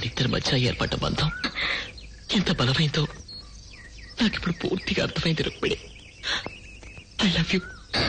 ఇద్దరి మధ్య ఏర్పడ్డ బంధం ఎంత బలమైందో నాకిప్పుడు పూర్తిగా అర్థమైంది రుక్మిణి ఐ లవ్ యూ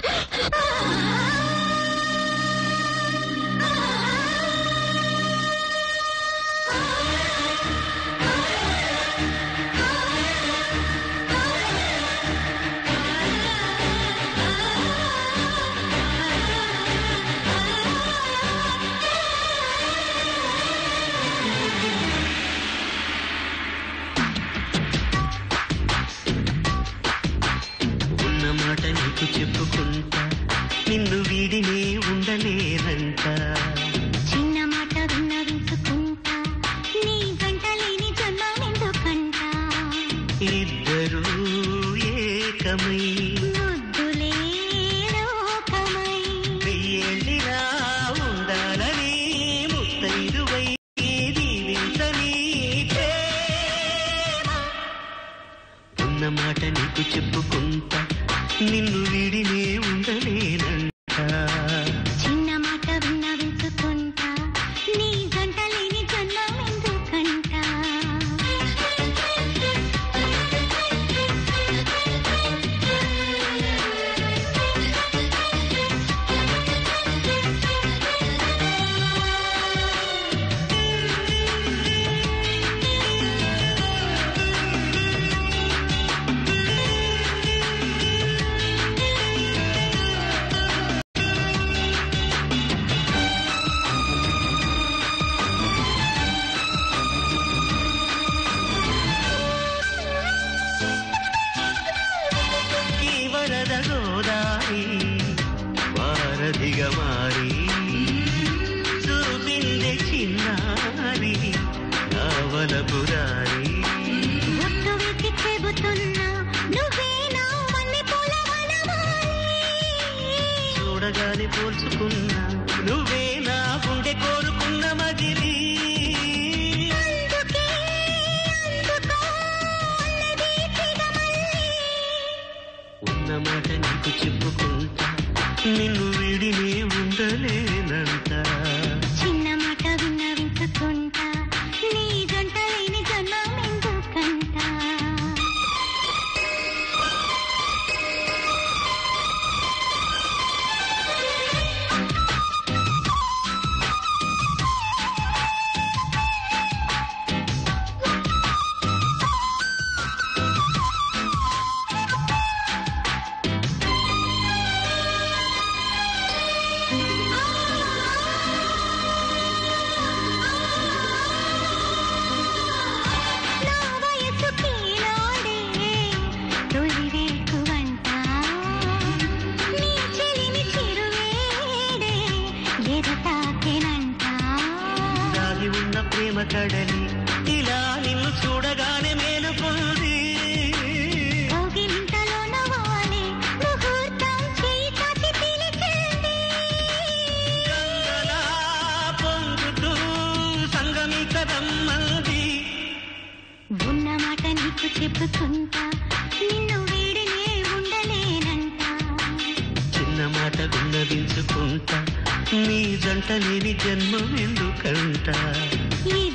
ఉన్న మాట నీకు చెప్పుకుంటా నిన్ను వీడినే ఉండలేనంట చిన్న మాట విన్నవించుకుంటా నీ గంట లేని జన్మమెందుకంట ఇద్దరూ ఏకమై ముద్దులే లోకమై వెయ్యేళ్ళిలా ఉండాలని ముత్తైదువై దీవించని ప్రేమ. ఉన్న మాట నీకు చెప్పుకుంటా నిన్ను వీడినే ఉండలేనంట చిన్న మాట విన్నవించుకుంటా నీ గంట లేని జన్మమెందుకంట ఈ వరద గోదారి వారధిగా మారి చూపిందే చిన్నారి నావల పురారి ఒట్టు వేసి చెబుతున్నా నువ్వే నా మల్లె పూల వనమాలి చూడగానే పోల్చుకున్నా నువ్వే నా గుండె కోరుకున్న మజిలీ అందుకే అందుకో అన్నది చిగమల్లి ఉన్న మాట నీకు చెప్పుకుంటా నిన్ను వీడినే ఉండలేనంట చిన్న మాట విన్నవించుకుంటా నీ జంట లేని జన్మమెందుకంట నా వయసుకి నాడే తొలి వేకువంట నీ చెలిమి చిరువేడే ఎదతాకెనంట దాగి ఉన్న ప్రేమ కడలి ఇలా నిన్ను చూడగానే మేలుకుంది కౌగిలింతలోన వాలే ముహూర్తం చేయి తాకి పిలిచింది గంగలా పొంగుతూ సంగమికరమ్మంది ఉన్న మాట నీకు చెప్పుకుంటా నిన్ను వీడినే ఉండలేనంట చిన్న మాట విన్నవించుకుంటా నీ జంట లేని జన్మం ఎందుకంట ఈ